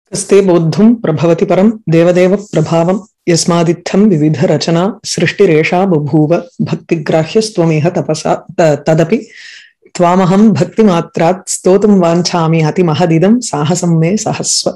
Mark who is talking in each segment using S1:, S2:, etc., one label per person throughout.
S1: taste बोद्धुम् प्रभवति परम् देवदेव प्रभावम् यस्मादित्थम् विविधरचना सृष्टिरेषा बभूव भक्तिग्राह्यस्त्वमिह तपसा त- तदपि त्वामहम् भक्तिमात्रात् स्तोतुम् वाञ्छामि अतिमहदिदम् साहसम् मे सहस्व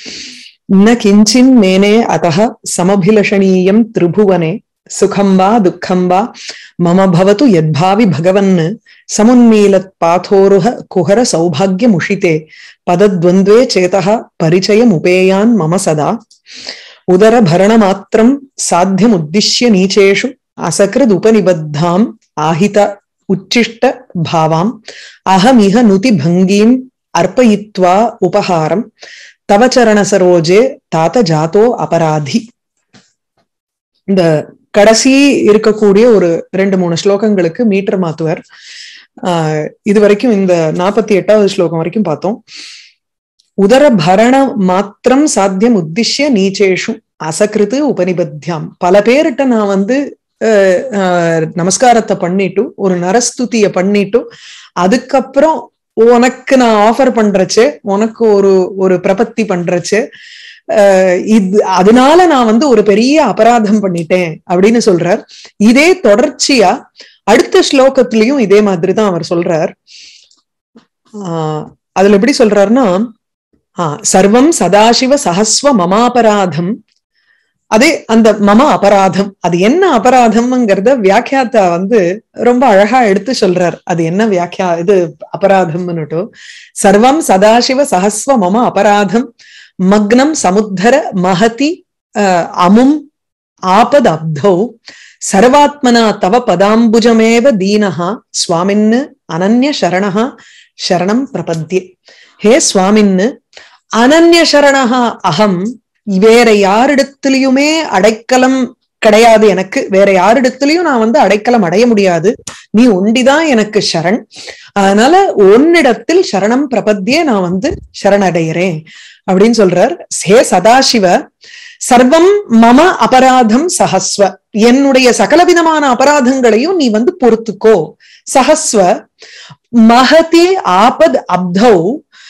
S1: न किञ्चिन्मेने अतः समभिलषणीयम् त्रिभुवने सुखं वा दुःखं वा मम भवतु यद्भावि भगवन् समुन्मीलत्पाथोरुह कुहर सौभाग्यमुषिते पदद्वन्द्वे चेतः परिचयमुपेयान् मम सदा उदरभरणमात्रम् साध्यमुद्दिश्य नीचेषु असकृदुपनिबद्धाम् आहित उच्छिष्ट भावाम् अहमिह नुति भङ्गीम् अर्पयित्वा उपहारम् तव चरणसरोजे तात जातो अपराधि இந்த கடைசி இருக்கக்கூடிய ஒரு ரெண்டு மூணு ஸ்லோகங்களுக்கு மீட்டர் மாத்துவர் ஆஹ் இது வரைக்கும் இந்த நாற்பத்தி எட்டாவது ஸ்லோகம் வரைக்கும் பார்த்தோம் உதர பரண மாத்திரம் சாத்தியம் உத்திஷ்ய நீச்சேஷு அசகிருத்து உபனிபத்தியாம் பல பேர்கிட்ட நான் வந்து அஹ், அஹ், நமஸ்காரத்தை பண்ணிட்டு ஒரு நரஸ்துதிய பண்ணிட்டு அதுக்கப்புறம் உனக்கு நான் ஆஃபர் பண்றச்சு உனக்கு ஒரு ஒரு பிரபத்தி பண்றச்சு அஹ், இது அதனால நான் வந்து ஒரு பெரிய அபராதம் பண்ணிட்டேன் அப்படின்னு சொல்றார் இதே தொடர்ச்சியா அடுத்த ஸ்லோகத்திலையும் இதே மாதிரி தான் அவர் சொல்றார் ஆஹ் அதுல எப்படி சொல்றாருன்னா ஆஹ் சர்வம் சதாசிவ சஹஸ்வ மமாபராதம் அதே அந்த மம அபராதம் அது என்ன அபராதம்ங்கிறத வியாக்கியாத்தா வந்து ரொம்ப அழகா எடுத்து சொல்றார் அது என்ன வியாக்கியா இது அபராதம்னுட்டு சர்வம் சதாசிவ சஹஸ்வ மம அபராதம் மக்னம் சமுத்தர மகதி அஹ், அமும் ஆபத் அப்தௌ சர்வாத்மனா தவ பதாம்புஜமேவ தீனஹா சுவாமின்னு அனன்ய சரணஹா சரணம் பிரபத்யே ஹே சுவாமின்னு அனன்ய சரணஹா அகம் வேற யாரிடத்திலையுமே அடைக்கலம் கிடையாது எனக்கு வேற யாரிடத்திலையும் நான் வந்து அடைக்கலம் அடைய முடியாது நீ ஒண்டிதான் எனக்கு சரண் அதனால உன்னிடத்தில் சரணம் பிரபத்தியே நான் வந்து சரணடைகிறேன் அப்படின்னு சொல்றார் ஹே சதாசிவ சர்வம் மம அபராதம் சஹஸ்வ என்னுடைய சகலவிதமான அபராதங்களையும் நீ வந்து பொறுத்துக்கோ சஹஸ்வ மகதி ஆபத் அப்தௌ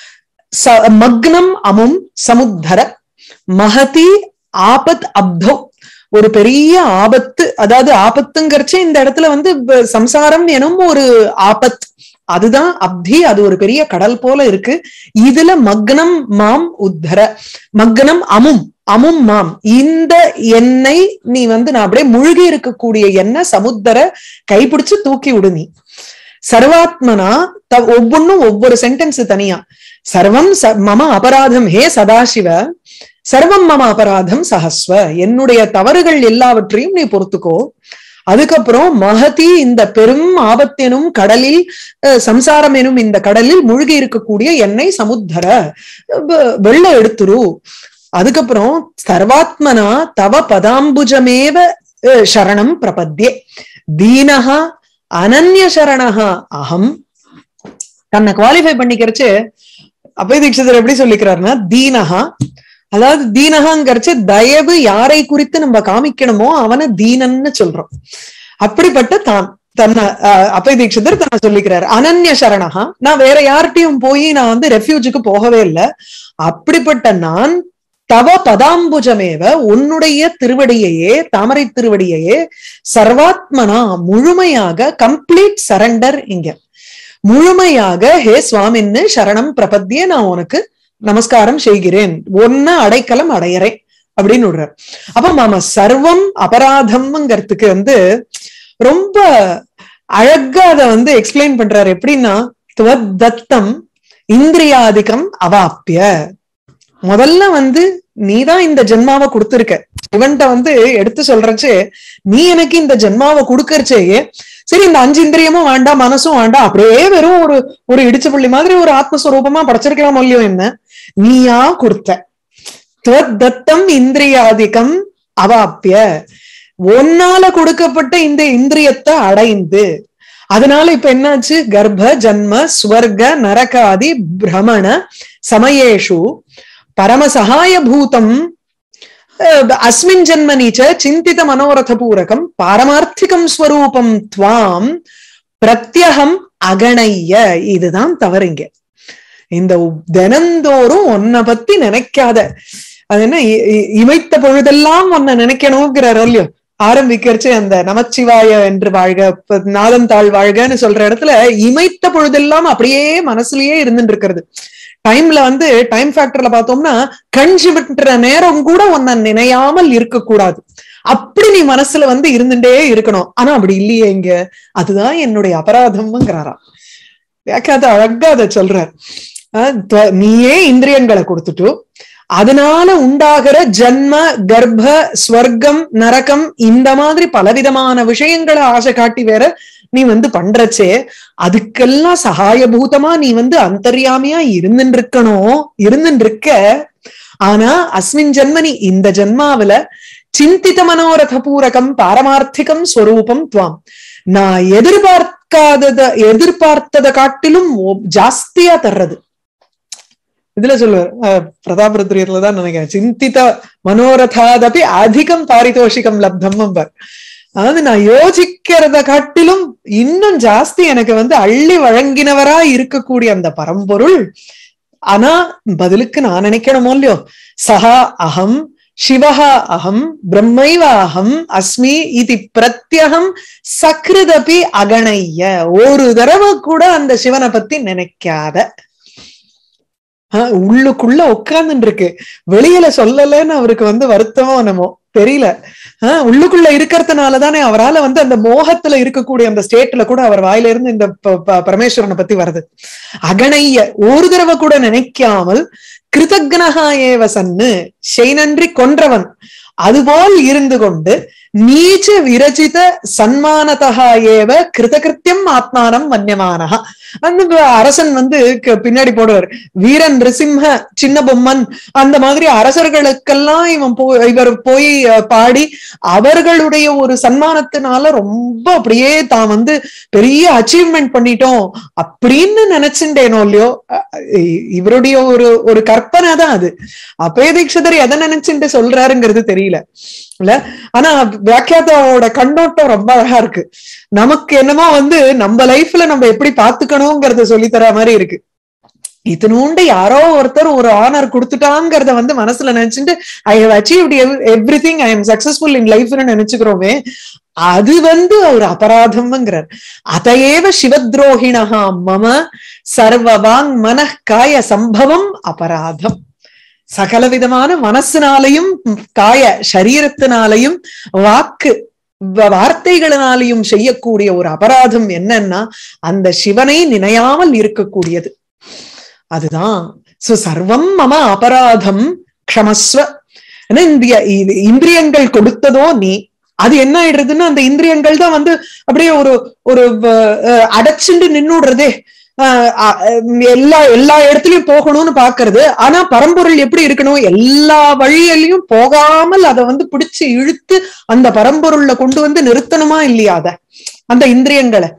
S1: ச- மக்னம் அமும் சமுத்தர மகதி ஆபத் அப்தௌ ஒரு பெரிய ஆபத்து அதாவது ஆபத்துங்கிறச்சே இந்த இடத்துல வந்து ப- சம்சாரம் எனும் ஒரு ஆபத் அதுதான் அப்தி அது ஒரு பெரிய கடல் போல இருக்கு இதுல மக்னம் மாம் உத்தர மக்னம் அமும் அமும் மாம் இந்த எண்ணெய் நீ வந்து நான் அப்படியே மூழ்கி இருக்கக்கூடிய எண்ணெய் சமுத்தர கைப்பிடிச்சு தூக்கி விடு நீ சர்வாத்மனா த ஒவ்வொன்னும் ஒவ்வொரு சென்டென்ஸ் தனியா சர்வம் ச- மம அபராதம் ஹே சதாசிவ சர்வம் மம அபராதம் சஹஸ்வ என்னுடைய தவறுகள் எல்லாவற்றையும் நீ பொறுத்துக்கோ அதுக்கப்புறம் மகதி இந்த பெரும் ஆபத்தெனும் கடலில் அஹ், சம்சாரம் எனும் இந்த கடலில் மூழ்கி இருக்கக்கூடிய எண்ணெய் சமுத்தர வெ- வெள்ள எடுத்துரு அதுக்கப்புறம் சர்வாத்மனா தவ பதாம்புஜமேவ அஹ், சரணம் பிரபத்யே தீனஹா அனன்ய சரணஹா அகம் தன்னை குவாலிஃபை பண்ணிக்கிறச்சு அபய தீட்சிதர் எப்படி சொல்லிக்கிறாருன்னா தீனஹா அதாவது தீனகாங்கிறச்சு தயவு யாரை குறித்து நம்ம காமிக்கணுமோ அவனை தீனன்னு சொல்றோம் அப்படிப்பட்ட தான் தன்னை அஹ், அபய தீட்சிதர் தன்னை சொல்லிக்கிறார் அனன்ய சரணஹா நான் வேற யார்கிட்டயும் போய் நான் வந்து ரெஃப்யூஜுக்கு போகவே இல்லை அப்படிப்பட்ட நான் தவ பதாம்புஜமேவ உன்னுடைய திருவடியையே தாமரை திருவடியையே சர்வாத்மனா முழுமையாக கம்ப்ளீட் சரண்டர் இங்க முழுமையாக ஹே சுவாமின்னு சரணம் பிரபத்தியே நான் உனக்கு நமஸ்காரம் செய்கிறேன் ஒன்ன அடைக்கலம் அடையறேன் அப்படின்னு விடுறார் அப்ப மாமா சர்வம் அபராதம்ங்கிறதுக்கு வந்து ரொம்ப அழகா அதை வந்து எக்ஸ்பிளைன் பண்றாரு எப்படின்னா துவத் தத்தம் இந்திரியாதிக்கம் அவாப்பிய முதல்ல வந்து நீதான் இந்த ஜென்மாவை கொடுத்திருக்க இவன்ட்ட வந்து எடுத்து சொல்றச்சு நீ எனக்கு இந்த ஜென்மாவை கொடுக்கறச்சேயே சரி இந்த அஞ்சு இந்திரியமும் வேண்டாம் மனசும் வேண்டாம் அப்படியே வெறும் ஒரு ஒரு இடிச்ச புள்ளி மாதிரி ஒரு ஆத்மஸ்வரூபமா படைச்சிருக்கலாம் இல்லையோ என்ன நீயா கொடுத்த துவத் தத்தம் இந்திரியாதிக்கம் அவாப்பிய ஒன்னால கொடுக்கப்பட்ட இந்த இந்திரியத்தை அடைந்து அதனால இப்ப என்னாச்சு கர்ப்ப ஜன்ம ஸ்வர்க நரகாதி பிரமண சமயேஷு பரமசகாய பூதம் அஹ், அஸ்மின் ஜன்மனி ச சிந்தித மனோரத பூரகம் பாரமார்த்திகம் ஸ்வரூபம் துவாம் பிரத்யகம் அகணைய இதுதான் தவறுங்க இந்த தினந்தோறும் உன்னை பத்தி நினைக்காத அது என்ன இ- இ- இமைத்த பொழுதெல்லாம் உன்னை நினைக்கணுங்கிறார் இல்லையோ ஆரம்பிக்கிறச்சு அந்த நமச்சிவாய என்று வாழ்க ப- நாதம் தாழ் வாழ்கன்னு சொல்ற இடத்துல இமைத்த பொழுதெல்லாம் அப்படியே மனசுலயே இருந்துட்டு இருக்கிறது டைம்ல வந்து டைம் ஃபேக்டர்ல பார்த்தோம்னா கண் சிமிட்டுற நேரம் கூட உன்னை நினையாமல் இருக்கக்கூடாது அப்படி நீ மனசுல வந்து இருந்துட்டே இருக்கணும் ஆனா அப்படி இல்லையே இங்க அதுதான் என்னுடைய அபராதம்ங்கிறாராம் வியாக்கியாத அழகா அதை சொல்றார் அஹ் துவ- நீயே இந்திரியங்களை கொடுத்துட்டு அதனால உண்டாகிற ஜன்ம கர்ப்ப ஸ்வர்க்கம் நரகம் இந்த மாதிரி பலவிதமான விஷயங்களை ஆசை காட்டி வேற நீ வந்து பண்றச்சே அதுக்கெல்லாம் சகாயபூதமா நீ வந்து அந்தர்யாமியா இருந்துட்டு இருக்கணும் இருந்துட்டு இருக்க ஆனா அஸ்மின் ஜென்மனி இந்த ஜென்மாவில சிந்தித மனோரத பூரகம் பாரமார்த்திகம் ஸ்வரூபம் துவாம் நான் எதிர்பார்க்காதத எதிர்பார்த்ததை காட்டிலும் ஒ- ஜாஸ்தியா தர்றது இதுல சொல்லுவார் அஹ், பிரதாபருத்ரியத்துல தான் நினைக்கிறேன் சிந்தித மனோரதாதபி அதிகம் பாரிதோஷிகம் லப்தம் அம்பர் அதாவது நான் யோசிக்கிறத காட்டிலும் இன்னும் ஜாஸ்தி எனக்கு வந்து அள்ளி வழங்கினவரா இருக்கக்கூடிய அந்த பரம்பொருள் ஆனா பதிலுக்கு நான் நினைக்கணுமோ இல்லையோ சஹா அகம் சிவஹா அகம் பிரம்மைவ அகம் அஸ்மி இது பிரத்யகம் சக்ருதபி அகணைய ஒரு தடவை கூட அந்த சிவனை பத்தி நினைக்காத ஆஹ் உள்ளுக்குள்ள உட்கார்ந்துட்டு இருக்கு வெளியில சொல்லலைன்னு அவருக்கு வந்து வருத்தமோ என்னமோ தெரியல ஆஹ் உள்ளுக்குள்ள இருக்கிறதுனால தானே அவரால வந்து அந்த மோகத்துல இருக்கக்கூடிய அந்த ஸ்டேட்ல கூட அவர் வாயில இருந்து இந்த ப- ப- பரமேஸ்வரனை பத்தி வருது அகணைய ஒரு தடவை கூட நினைக்காமல் கிருதக்னஹா ஏவ சன்னு செய்நன்றி கொன்றவன் அதுபோல் இருந்து கொண்டு நீச்ச விரச்சித சன்மானதா ஏவ கிருதகிருத்தியம் ஆத்மானம் மன்யமானஹா அந்த ப- அரசன் வந்து க- பின்னாடி போடுவார் வீரன் ரிசிம்ஹ சின்ன பொம்மன் அந்த மாதிரி அரசர்களுக்கெல்லாம் இவன் போ இவர் போய் அஹ், பாடி அவர்களுடைய ஒரு சன்மானத்தினால ரொம்ப அப்படியே தான் வந்து பெரிய அச்சீவ்மெண்ட் பண்ணிட்டோம் அப்படின்னு நினைச்சுட்டேனோ இல்லையோ அஹ், இ- இவருடைய ஒரு ஒரு கற்பனை தான் அது அப்பய தீட்சிதர் எதை நினைச்சுட்டு சொல்றாருங்கிறது தெரியல இல்ல ஆனா வியாக்கியாதாவோட கண்ணோட்டம் ரொம்ப அழகா இருக்கு நமக்கு என்னமோ வந்து நம்ம லைஃப்ல நம்ம எப்படி பாத்துக்கணுங்கிறத சொல்லி தர மாதிரி இருக்கு இத்தினூண்டு யாரோ ஒருத்தர் ஒரு ஆனர் கொடுத்துட்டாங்கிறத வந்து மனசுல நினைச்சுட்டு I have achieved everything I am successful in லைஃப்னு நினைச்சுக்கிறோமே அது வந்து ஒரு அபராதம்ங்கிறார் அதையேவ சிவத்ரோகிணஹா மம சர்வவாங் மனः காய சம்பவம் அபராதம் சகல விதமான மனசினாலையும் காய சரீரத்தினாலையும் வாக்கு வ- வார்த்தைகளினாலையும் செய்யக்கூடிய ஒரு அபராதம் என்னன்னா அந்த சிவனை நினையாமல் இருக்கக்கூடியது அதுதான் சோ சர்வம் மம அபராதம் க்ஷமஸ்வ ஏன்னா இந்த இது இந்திரியங்கள் கொடுத்ததோ நீ அது என்ன ஆயிடுறதுன்னா அந்த இந்திரியங்கள் தான் வந்து அப்படியே ஒரு ஒரு வ- அஹ் அடைச்சுண்டு நின்னுடுறதே ஆஹ் அ- அஹ் எல்லா எல்லா இடத்துலயும் போகணும்னு பாக்குறது ஆனா பரம்பொருள் எப்படி இருக்கணும் எல்லா வழியிலையும் போகாமல் அதை வந்து பிடிச்சு இழுத்து அந்த பரம்பொருள்ல கொண்டு வந்து நிறுத்தணுமா இல்லையா அத அந்த இந்திரியங்களை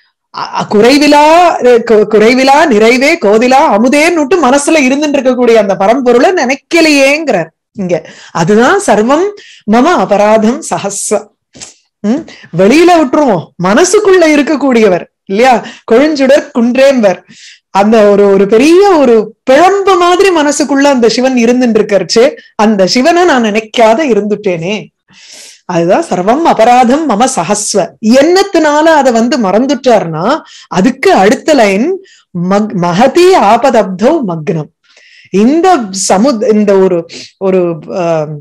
S1: அ- அ- குறைவிலா அஹ் கு- குறைவிலா நிறைவே கோதிலா அமுதேன்னுட்டு மனசுல இருந்துட்டு இருக்கக்கூடிய அந்த பரம்பொருளை நினைக்கலையேங்கிறார் இங்க அதுதான் சர்வம் மம அபராதம் சஹஸ்வ உம் வெளியில விட்டுருவோம் மனசுக்குள்ள இருக்கக்கூடியவர் இல்லையா கொழுஞ்சுடர் குன்றேம்பர் அந்த ஒரு ஒரு பெரிய ஒரு பிழம்பு மாதிரி மனசுக்குள்ள அந்த சிவன் இருந்துட்டு இருக்கறச்சு அந்த சிவனை நான் நினைக்காத இருந்துட்டேனே அதுதான் சர்வம் அபராதம் மம சஹஸ்வ என்னத்தினால அதை வந்து மறந்துட்டார்னா அதுக்கு அடுத்த லைன் மக் மகதி ஆபதப்தௌ மக்னம் இந்த சமுத் இந்த ஒரு ஒரு ஆஹ்,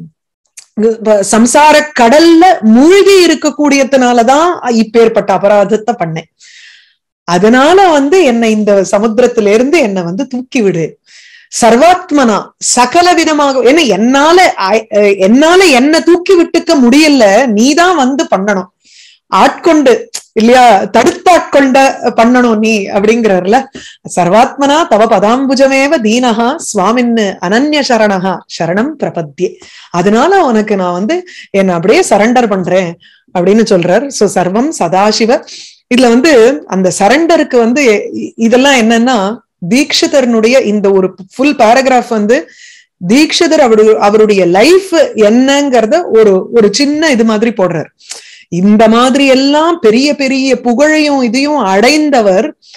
S1: வ- சம்சார கடல்ல மூழ்கி இருக்கக்கூடியதுனாலதான் இப்பேற்பட்ட அபராதத்தை பண்ணேன் அதனால வந்து என்னை இந்த சமுத்திரத்தில இருந்து என்னை வந்து தூக்கி விடு சர்வாத்மனா சகல விதமாக ஏன்னா என்னால I- அஹ் என்னால என்ன தூக்கி விட்டுக்க முடியல நீதான் வந்து பண்ணணும் ஆட்கொண்டு இல்லையா தடுத்தாட்கொண்ட பண்ணணும் நீ அப்படிங்கிறார்ல சர்வாத்மனா தவ பதாம்புஜமேவ தீனஹா சுவாமின்னு அனன்ய சரணஹா சரணம் பிரபத்தியே அதனால உனக்கு நான் வந்து என்ன அப்படியே சரண்டர் பண்றேன் அப்படின்னு சொல்றார் சோ சர்வம் சதாசிவ இதுல வந்து அந்த சரண்டருக்கு வந்து இ- இதெல்லாம் என்னன்னா தீக்ஷிதர்னுடைய இந்த ஒரு ஃபுல் பேராகிராஃப் வந்து தீக்ஷிதர் அவரு அவருடைய லைஃப் என்னங்கிறத ஒரு ஒரு சின்ன இது மாதிரி போடுறார் இந்த மாதிரி எல்லாம் பெரிய பெரிய புகழையும் இதையும் அடைந்தவர்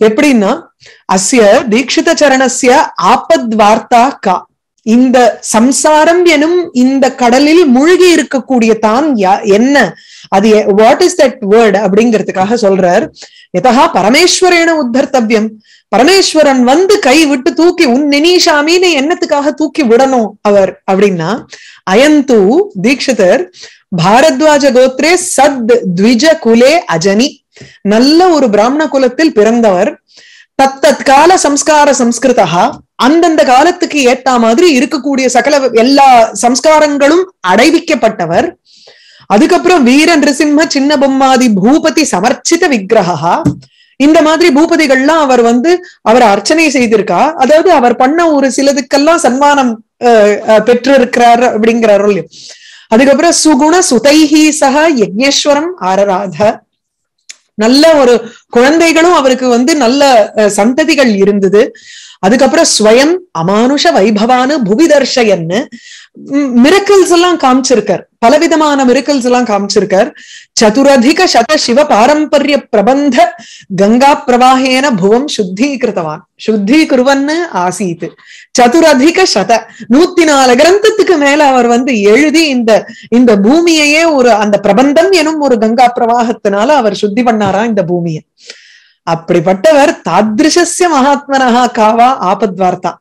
S1: எப்படின்னா அஸ்ய தீட்சித சரணஸ்ய ஆபத் வார்த்தா கா இந்த சம்சாரம் எனும் இந்த கடலில் மூழ்கி இருக்கக்கூடிய தான் என்ன அது வாட் இஸ் தட் வேர்ட் அப்படிங்கிறதுக்காக சொல்றார் எதா பரமேஸ்வரேன உத்தர்த்தவ்யம் பரமேஸ்வரன் வந்து கை விட்டு தூக்கி உன் நினீஷாமின்னு என்னத்துக்காக தூக்கி விடணும் அவர் அப்படின்னா அயந்து தீட்சிதர் பாரத்வாஜ கோத்ரே சத் த்விஜ குலே அஜனி நல்ல ஒரு பிராமண குலத்தில் பிறந்தவர் தத்தத் கால சம்ஸ்கார சம்ஸ்கிருதா அந்தந்த காலத்துக்கு ஏத்த மாதிரி இருக்கக்கூடிய சகல எல்லா சம்ஸ்காரங்களும் அடைவிக்கப்பட்டவர் அதுக்கப்புறம் வீர நிருசிம்ம சின்ன பொம்மாதி பூபதி சமர்ச்சித விக்கிரகா இந்த மாதிரி பூபதிகள்லாம் அவர் வந்து அவர் அர்ச்சனை செய்திருக்கா அதாவது அவர் பண்ண ஒரு சிலதுக்கெல்லாம் சன்மானம் பெற்று இருக்கிறார் அப்படிங்கிறார் அதுக்கப்புறம் சுகுண சுதைஹி சக யஜ்னேஸ்வரம் ஆரராத நல்ல ஒரு குழந்தைகளும் அவருக்கு வந்து நல்ல சந்ததிகள் இருந்தது அதுக்கப்புறம் ஸ்வயம் அமானுஷ வைபவானு புவிதர்ஷயன்னு மிரக்கல்ஸ் எல்லாம் காமிச்சிருக்கார் பலவிதமான மிரக்கல்ஸ் எல்லாம் காமிச்சிருக்கார் சதுரதிக சத சிவ பாரம்பரிய பிரபந்த கங்கா பிரவாகேன புவம் சுத்தீகிருத்தவான் சுத்தீகுருவன்னு ஆசீத் சதுரதிக சத நூத்தி நாலு கிரந்தத்துக்கு மேல அவர் வந்து எழுதி இந்த இந்த பூமியையே ஒரு அந்த பிரபந்தம் எனும் ஒரு கங்கா பிரவாகத்தினால அவர் சுத்தி பண்ணாரா இந்த பூமியை அப்படிப்பட்டவர் தாத்ரிசஸ்ய மகாத்மனஹா காவா ஆபத் வார்த்தா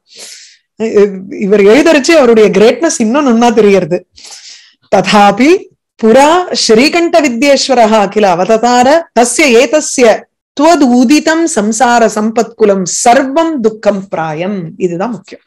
S1: இவர் எழுதரிச்சு அவருடைய கிரேட்னஸ் இன்னும் நன்னா தெரியறது ததாபி புரா ஸ்ரீகண்ட வித்யேஸ்வரஹா கில அவததார தஸ்ய ஏதஸ்ய துவத் உதிதம் சம்சார சம்பத்குலம் சர்வம் துக்கம் பிராயம் இதுதான் முக்கியம்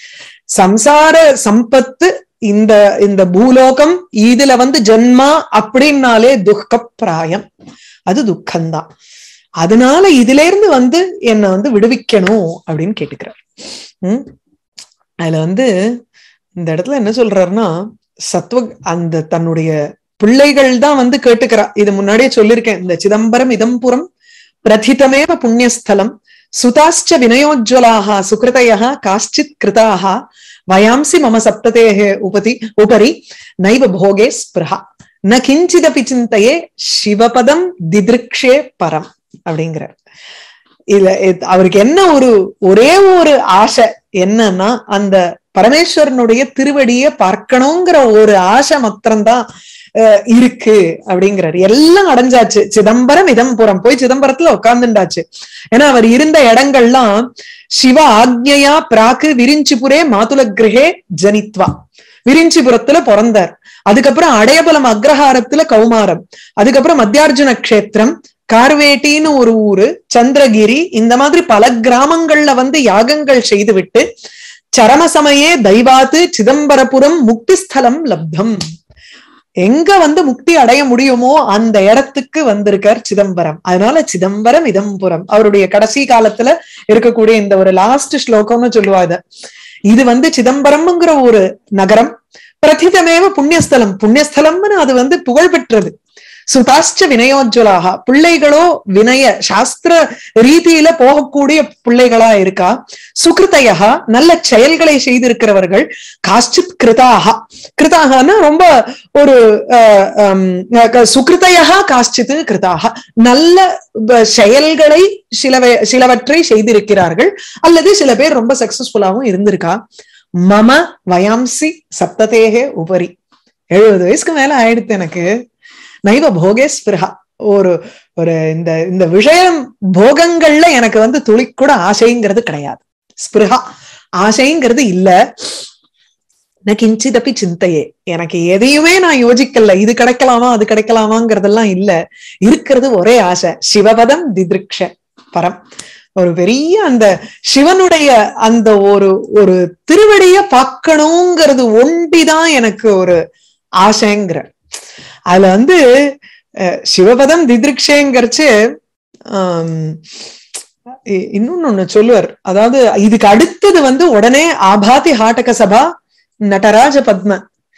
S1: சம்சார சம்பத்து இந்த இந்த பூலோகம் இதுல வந்து ஜென்மா அப்படின்னாலே துக்க பிராயம் அது துக்கம்தான் அதனால இதுல இருந்து வந்து என்னை வந்து விடுவிக்கணும் அப்படின்னு கேட்டுக்கிறார் உம் அதுல வந்து இந்த இடத்துல என்ன சொல்றாருன்னா சத்துவ அந்த தன்னுடைய பிள்ளைகள் தான் வந்து கேட்டுக்கிறா இது முன்னாடியே சொல்லியிருக்கேன் இந்த சிதம்பரம் இதம்புரம் பிரதிதமேவ புண்ணியஸ்தலம் சுதாச்ச வினயோஜ்வலாக சுகிருதய காஷ்டித் கிருதாக வயாம்சி மம சப்ததேகே உபதி உபரி நைவ போகே ஸ்பிருஹா ந கிஞ்சிதபி சிந்தையே சிவபதம் திதிருக்ஷே பரம் அப்படிங்கிறார் இல்ல அவருக்கு என்ன ஒரு ஒரே ஒரு ஆசை என்னன்னா அந்த பரமேஸ்வரனுடைய திருவடியை பார்க்கணுங்கிற ஒரு ஆசை மாத்திரம்தான் இருக்கு அப்படிங்கிறாரு எல்லாம் அடைஞ்சாச்சு சிதம்பரம் இதம்புரம் போய் சிதம்பரத்துல உட்கார்ந்துண்டாச்சு ஏன்னா அவர் இருந்த இடங்கள்லாம் சிவ ஆக்ஞையா பிராக்கு விரிஞ்சிபுரே மாதுல கிரகே ஜனித்வா விரிஞ்சிபுரத்துல பிறந்தார் அதுக்கப்புறம் அடையபலம் அக்ரஹாரத்துல கௌமாரம் அதுக்கப்புறம் மத்தியார்ஜுன கஷேத்திரம் கார்வேட்டின்னு ஒரு ஊரு சந்திரகிரி இந்த மாதிரி பல கிராமங்கள்ல வந்து யாகங்கள் செய்துவிட்டு சரமசமயே தெய்வாத்து சிதம்பரபுரம் முக்தி ஸ்தலம் லப்தம் எங்க வந்து முக்தி அடைய முடியுமோ அந்த இடத்துக்கு வந்திருக்கார் சிதம்பரம் அதனால சிதம்பரம் இதம்புரம் அவருடைய கடைசி காலத்துல இருக்கக்கூடிய இந்த ஒரு லாஸ்ட் ஸ்லோகம்னு சொல்லுவாங்க இது வந்து சிதம்பரம்ங்கிற ஒரு நகரம் பிரதிதமேவ புண்ணியஸ்தலம் புண்ணியஸ்தலம்னு அது வந்து புகழ் பெற்றது சுதாஷ்ட வினயோஜ்வலாக பிள்ளைகளோ வினய சாஸ்திர ரீதியில போகக்கூடிய பிள்ளைகளா இருக்கா சுகிருத்தையா நல்ல செயல்களை செய்திருக்கிறவர்கள் காஷ்டித் கிருதாக கிருதாகனா ரொம்ப ஒரு சுகிருத்தையா காஷ்டித் கிருதாக நல்ல செயல்களை சிலவை சிலவற்றை செய்திருக்கிறார்கள் அல்லது சில பேர் ரொம்ப சக்சஸ்ஃபுல்லாவும் இருந்திருக்கா மம வயாம்சி சப்ததேகே உபரி எழுபது வயசுக்கு மேல ஆயிடுத்து எனக்கு நைவ போகே ஸ்பிருஹா ஒரு ஒரு இந்த இந்த விஷயம் போகங்கள்ல எனக்கு வந்து துளி கூட ஆசைங்கிறது கிடையாது ஸ்பிருஹா ஆசைங்கிறது இல்ல கிஞ்சிதப்பி சிந்தையே எனக்கு எதையுமே நான் யோசிக்கல இது கிடைக்கலாமா அது கிடைக்கலாமாங்கிறதெல்லாம் இல்ல இருக்கிறது ஒரே ஆசை சிவபதம் திதிருக்ஷ பரம் ஒரு பெரிய அந்த சிவனுடைய அந்த ஒரு ஒரு திருவடிய பார்க்கணுங்கிறது ஒண்டிதான் எனக்கு ஒரு ஆசைங்கிற அதுல வந்து சிவபதம் திதிருக்ஷேங்கிறச்சு ஆஹ் இன்னொன்னு ஒண்ணு சொல்லுவார் அதாவது இதுக்கு அடுத்தது வந்து உடனே ஆபாதி ஹாட்டக சபா நடராஜ பத்ம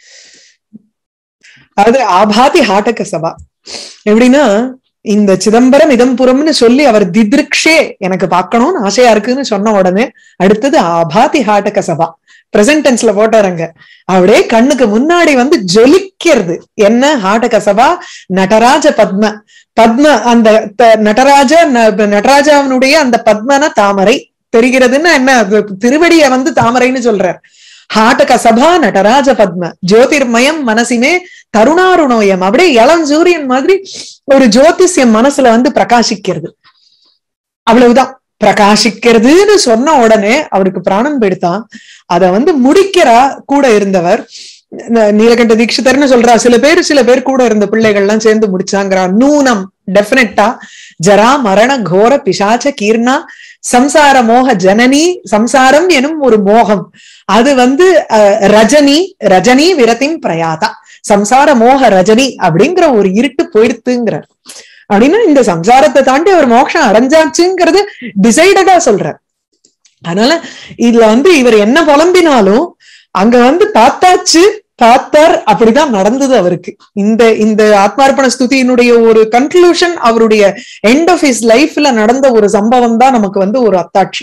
S1: அதாவது ஆபாதி ஹாட்டக சபா எப்படின்னா இந்த சிதம்பரம் இதம்புரம்னு சொல்லி அவர் திதிருக்ஷே எனக்கு பார்க்கணும்னு ஆசையா இருக்குன்னு சொன்ன உடனே அடுத்தது ஆபாதி ஹாட்டக சபா பிரசன்ட் டென்ஸ்ல போட்டாருங்க அப்படியே கண்ணுக்கு முன்னாடி வந்து ஜொலிக்கிறது என்ன ஹாடகசபா நடராஜ பத்ம பத்ம அந்த த- நடராஜ ந- நடராஜாவினுடைய அந்த பத்மன தாமரை தெரிகிறதுன்னா என்ன அது திருவடிய வந்து தாமரைன்னு சொல்றார் ஹாட்டக சபா நடராஜ பத்ம ஜோதிர்மயம் மனசிமே தருணாருணோயம் அப்படியே இளம் சூரியன் மாதிரி ஒரு ஜோதிஷ்யம் மனசுல வந்து பிரகாசிக்கிறது அவ்வளவுதான் பிரகாசிக்கிறதுன்னு சொன்ன உடனே அவருக்கு பிராணம் போயிடுத்தான் அத வந்து முடிக்கிறா கூட இருந்தவர் ந- நீலகண்ட தீட்சிதர்னு சொல்றா சில பேர் சில பேர் கூட இருந்த பிள்ளைகள்லாம் சேர்ந்து முடிச்சாங்கிறா நூனம் டெஃபினட்டா ஜரா மரண கோர பிசாச்ச கீர்ணா சம்சார மோக ஜனனி சம்சாரம் எனும் ஒரு மோகம் அது வந்து அஹ், ரஜனி ரஜனி விரத்தின் பிரயாதா சம்சார மோக ரஜனி அப்படிங்கிற ஒரு இருட்டு போயிடுத்துங்கிறார் அப்படின்னா இந்த சம்சாரத்தை தாண்டி அவர் மோட்சம் அடைஞ்சாச்சுங்கிறது டிசைடடா சொல்றார் அதனால இதுல வந்து இவர் என்ன புலம்பினாலும் அங்க வந்து பார்த்தாச்சு பார்த்தார் அப்படிதான் நடந்தது அவருக்கு இந்த இந்த ஆத்மார்ப்பண ஸ்துதியினுடைய ஒரு கன்க்ளூஷன் அவருடைய எண்ட் ஆஃப் ஹிஸ் லைஃப்ல நடந்த ஒரு சம்பவம் தான் நமக்கு வந்து ஒரு அத்தாட்சி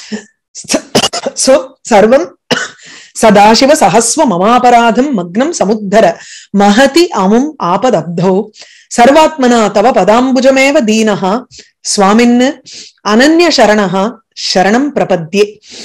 S1: சோ சர்வம் சதாசிவ சஹஸ்வ மமாபராதம் மக்னம் சமுத்தர மகதி அமும் ஆபதப்தௌ சர்வாத்மனா தவ பதாம்புஜமேவ தீனஹா சுவாமின்னு அனன்ய சரணஹா சரணம் பிரபத்யே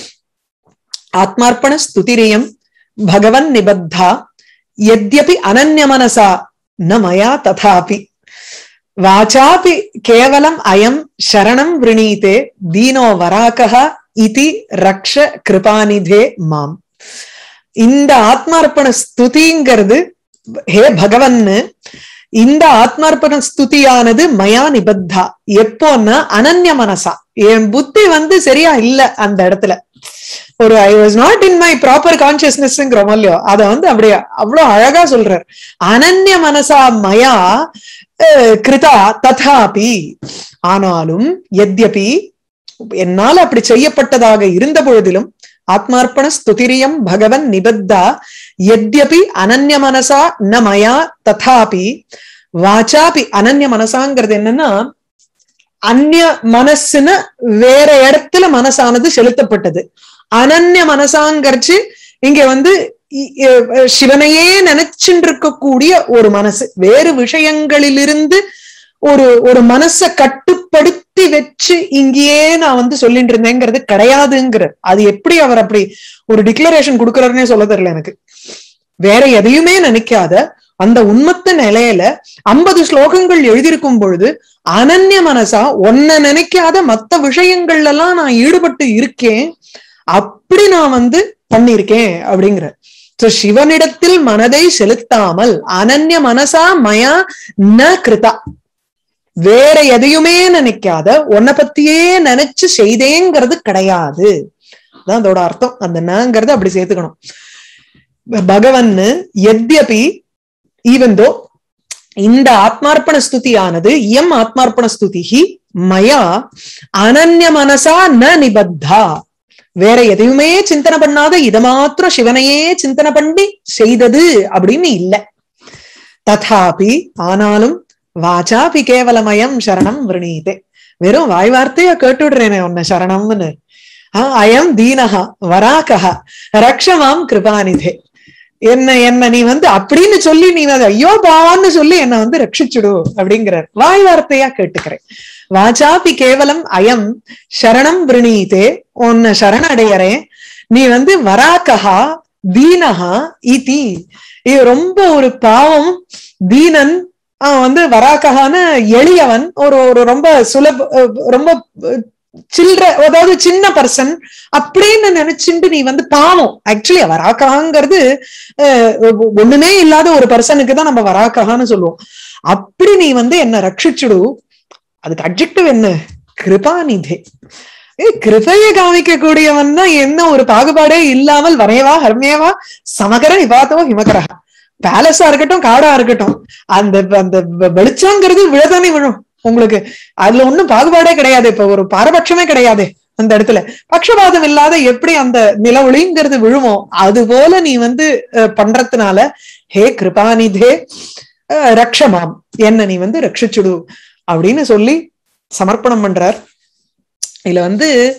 S1: ஆத்மார்ப்பண ஸ்துதிரியம் பகவன் நிபத்தா யத்யபி அனன்யமனசா ந மயா ததாபி வாசாபி கேவலம் அயம் சரணம் விரணீதே தீனோ வராகः இதி ரக்ஷ கிருபாநிதே மாம் இந்த ஆத்மார்ப்பண ஸ்துதிங்கிறது ஹே பகவன்னு இந்த ஆத்மார்ப்பண ஸ்துதியானது மயா நிபத்தா எப்போன்னா அனன்ய மனசா என் புத்தி வந்து சரியா இல்ல அந்த இடத்துல ஒரு I was not in my proper கான்சியஸ்னஸ்ங்கிறோம் இல்லையோ அத வந்து அப்படியே அவ்வளவு அழகா சொல்றார் அனன்ய மனசா மயா அஹ், கிருதா ததாபி ஆனாலும் எத்யபி என்னால் அப்படி செய்யப்பட்டதாக இருந்த பொழுதிலும் ஆத்மார்ப்பண ஸ்துதிரியம் பகவன் நிபத்தா எத்யபி அனன்ய மனசா ந மயா ததாபி வாச்சாபி அனன்ய மனசாங்கிறது என்னன்னா அந்நிய மனசுன்னு வேற இடத்துல மனசானது செலுத்தப்பட்டது அனன்ய மனசாங்கரிச்சு இங்க வந்து இ- இ- சிவனையே நினைச்சுட்டு இருக்கக்கூடிய ஒரு மனசு வேறு விஷயங்களிலிருந்து ஒரு ஒரு மனச கட்டுப்படுத்தி வச்சு இங்கேயே நான் வந்து சொல்லிட்டு இருந்தேங்கிறது கிடையாதுங்கிற அது எப்படி அவர் அப்படி ஒரு டிக்ளரேஷன் கொடுக்கறாருன்னே சொல்ல தெரியல எனக்கு வேற எதையுமே நினைக்காத அந்த உண்மத்த நிலையில ஐம்பது ஸ்லோகங்கள் எழுதியிருக்கும் பொழுது அனன்ய மனசா ஒன்ன நினைக்காத மத்த விஷயங்கள்ல எல்லாம் நான் ஈடுபட்டு இருக்கேன் அப்படி நான் வந்து பண்ணிருக்கேன் அப்படிங்கிற சோ சிவனிடத்தில் மனதை செலுத்தாமல் அனன்ய மனசா மயா ந கிருதா வேற எதையுமே நினைக்காத உன்னை பத்தியே நினைச்சு செய்தேங்கிறது கிடையாது அதான் அதோட அர்த்தம் அந்த நங்கிறத அப்படி சேர்த்துக்கணும் பகவன்னு எத்யபி ஈவந்தோ இந்த ஆத்மார்ப்பண ஸ்துதியானது இயம் ஆத்மார்ப்பண ஸ்துதிஹி மயா அனன்ய மனசா ந நிபத்தா வேற எதையுமே சிந்தனை பண்ணாத இத மாத்திரம் சிவனையே சிந்தனை பண்ணி செய்தது அப்படின்னு இல்ல ததாபி ஆனாலும் வாசாபி கேவலமயம் சரணம் விரணீதே வெறும் வாய் வார்த்தையா கேட்டுடுறேனே உன்னை சரணம்னு ஆஹ் அயம் தீனஹா வராகஹா ரக்ஷமாம் கிருபாநிதே என்ன என்ன நீ வந்து அப்படின்னு சொல்லி நீ அதை ஐயோ பாவான்னு சொல்லி என்ன வந்து ரட்சிச்சுடு அப்படிங்கிறார் வாய் வார்த்தையா கேட்டுக்கிறேன் வாசாபி கேவலம் அயம் சரணம் விரணீதே உன்னை சரணடையறேன் நீ வந்து வராகஹா தீனஹா இதி இது ரொம்ப ஒரு பாவம் தீனன் அவன் வந்து வராகஹான எளியவன் ஒரு ஒரு ரொம்ப சுலப அஹ் ரொம்ப அஹ் சில்ற அதாவது சின்ன பர்சன் அப்படின்னு நினைச்சுட்டு நீ வந்து பாவம் ஆக்சுவலி வராக்ககாங்கிறது அஹ் ஒண்ணுமே இல்லாத ஒரு பர்சனுக்கு தான் நம்ம வராக்ககான்னு சொல்லுவோம் அப்படி நீ வந்து என்ன ரட்சிச்சுடு அதுக்கு அப்ஜெக்டிவ் என்ன கிருபாநிதே ஏ கிருபையை காமிக்கக்கூடியவன் தான் என்ன ஒரு பாகுபாடே இல்லாமல் வரையவா ஹர்மேவா சமகர விவாதவோ ஹிமகரா பேலஸா இருக்கட்டும் காடா இருக்கட்டும் அந்த அந்த வெளிச்சங்கிறது விழதானே விழும் உங்களுக்கு அதுல ஒண்ணும் பாகுபாடே கிடையாது இப்ப ஒரு பாரபட்சமே கிடையாது அந்த இடத்துல பட்சபாதம் இல்லாத எப்படி அந்த நில ஒளிங்கிறது விழுமோ அது போல நீ வந்து அஹ், பண்றதுனால ஹே கிருபாநிதே அஹ், ரக்ஷமாம் என்ன நீ வந்து ரட்சிச்சுடு அப்படின்னு சொல்லி சமர்ப்பணம் பண்றார் இதுல வந்து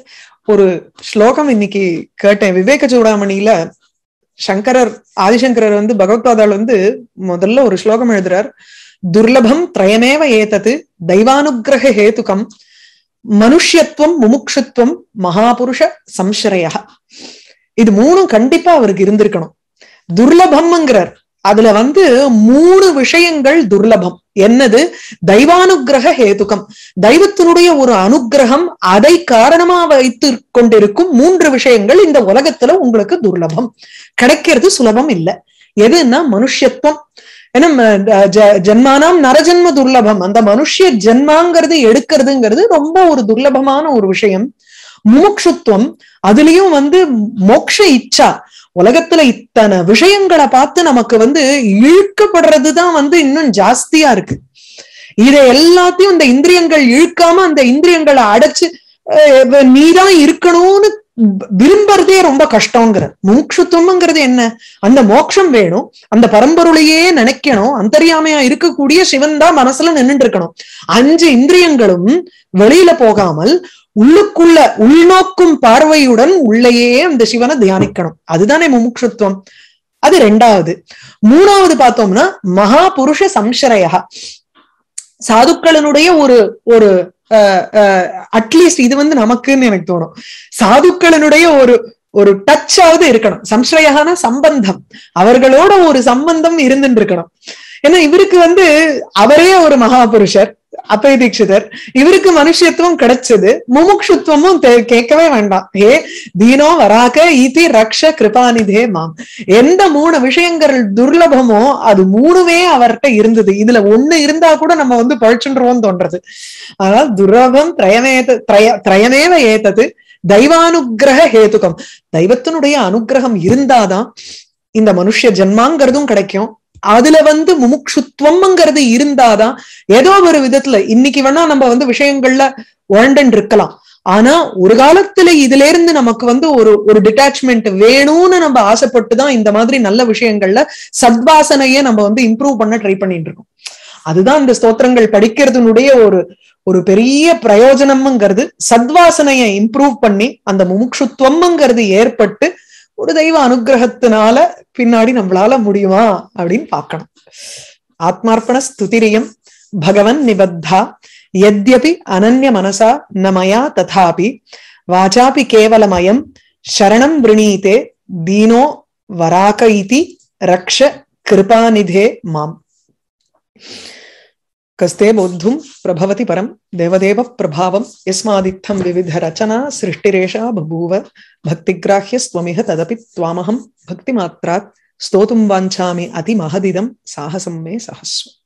S1: ஒரு ஸ்லோகம் இன்னைக்கு கேட்டேன் விவேக சூடாமணியில சங்கரர் ஆதிசங்கரர் வந்து பகவத்பாதால் வந்து முதல்ல ஒரு ஸ்லோகம் எழுதுறார் துர்லபம் திரயமேவ ஏதது தெய்வானுகிரக ஹேதுகம் மனுஷ்யத்துவம் முமுட்சுத்துவம் மகாபுருஷ சம்சரயா இது மூணும் கண்டிப்பா அவருக்கு இருந்திருக்கணும் துர்லபம்ங்கிறார் அதுல வந்து மூணு விஷயங்கள் துர்லபம் என்னது தெய்வானுகிரக ஹேதுகம் தெய்வத்தினுடைய ஒரு அனுகிரகம் அதை காரணமா வைத்து கொண்டிருக்கும் மூன்று விஷயங்கள் இந்த உலகத்துல உங்களுக்கு துர்லபம் கிடைக்கிறது சுலபம் இல்ல எதுன்னா மனுஷத்துவம் ஏன்னா ஜென்மானாம் நரஜன்ம துர்லபம் அந்த மனுஷ ஜென்மாங்கிறது எடுக்கிறதுங்கிறது ரொம்ப ஒரு துர்லபமான ஒரு விஷயம் முமுட்சுத்துவம் அதுலயும் வந்து மோக்ஷ இச்சா உலகத்துல இத்தனை விஷயங்களை பார்த்து நமக்கு வந்து இழுக்கப்படுறதுதான் வந்து இன்னும் ஜாஸ்தியா இருக்கு இதை எல்லாத்தையும் இந்த இந்திரியங்கள் இழுக்காம அந்த இந்திரியங்களை அடைச்சு நீதான் இருக்கணும்னு விரும்புறதே ரொம்ப கஷ்டங்கிற முமுட்சுத்துவம்ங்கிறது என்ன அந்த மோட்சம் வேணும் அந்த பரம்பொருளையே நினைக்கணும் அந்தரியாமையா இருக்கக்கூடிய சிவன் தான் மனசுல நின்றுட்டு இருக்கணும் அஞ்சு இந்திரியங்களும் வெளியில போகாமல் உள்ளுக்குள்ள உள்நோக்கும் பார்வையுடன் உள்ளேயே அந்த சிவனை தியானிக்கணும் அதுதானே முமுட்சுத்துவம் அது ரெண்டாவது மூணாவது பார்த்தோம்னா மகா புருஷ சம்சரயா சாதுக்களினுடைய ஒரு ஒரு அட்லீஸ்ட் இது வந்து நமக்குன்னு எனக்கு தோணும் சாதுக்களினுடைய ஒரு ஒரு டச்சாவது இருக்கணும் சம்சயகான சம்பந்தம் அவர்களோட ஒரு சம்பந்தம் இருந்துட்டு இருக்கணும் ஏன்னா இவருக்கு வந்து அவரே ஒரு மகாபுருஷர் அப்பய தீட்சிதர் இவருக்கு மனுஷத்துவம் கிடைச்சது முமுட்சுத்துவமும் கேட்கவே வேண்டாம் ஏ தீனோ வராக ஈதி ரக்ஷ கிருபாநிதே மாம் எந்த மூணு விஷயங்கள் துர்லபமோ அது மூணுமே அவர்கிட்ட இருந்தது இதுல ஒண்ணு இருந்தா கூட நம்ம வந்து பழிச்சுன்றோம் தோன்றது அதனால துர்லபம் திரயமேத திரய திரயமேவ ஏத்தது தெய்வானுகிரக ஹேதுகம் தெய்வத்தினுடைய அனுகிரகம் இருந்தாதான் இந்த மனுஷ ஜென்மாங்கிறதும் கிடைக்கும் அதுல வந்து முமுட்சுத்துவம்ங்கிறது இருந்தாதான் ஏதோ ஒரு விதத்துல இன்னைக்கு வேணா நம்ம வந்து விஷயங்கள்ல உழண்டன் இருக்கலாம் ஆனா ஒரு காலத்துல இதுல இருந்து நமக்கு வந்து ஒரு ஒரு டிட்டாச்மெண்ட் வேணும்னு நம்ம ஆசைப்பட்டுதான் இந்த மாதிரி நல்ல விஷயங்கள்ல சத்வாசனையே நம்ம வந்து இம்ப்ரூவ் பண்ண ட்ரை பண்ணிட்டு இருக்கோம் அதுதான் இந்த ஸ்தோத்திரங்கள் படிக்கிறதுனுடைய ஒரு ஒரு பெரிய பிரயோஜனம்ங்கிறது சத்வாசனையை இம்ப்ரூவ் பண்ணி அந்த முமுட்சுத்துவம்ங்கிறது ஏற்பட்டு ஒரு தெய்வ அனுகிரகத்தினால பின்னாடி நம்மளால முடியுமா அப்படின்னு பார்க்கணும் ஆத்மார்ப்பண ஸ்துதிரியம் பகவன் நிபத்தா எத்யபி அனன்ய மனசா நமயா ததாபி வாசாபி கேவலமயம் சரணம் விரணீதே தீனோ வராக இதி ரக்ஷ கிருபாநிதே மாம் कस्ते बोद्धुं प्रभवति परं देवदेव प्रभावं यस्मादित्थं विविधरचना सृष्टिरेषा बभूव भक्तिग्राह्यस्त्वमिह तदपि त्वामहं भक्तिमात्रात् स्तोतुं वाञ्छामि अतिमहदिदं साहसं मे सहस्व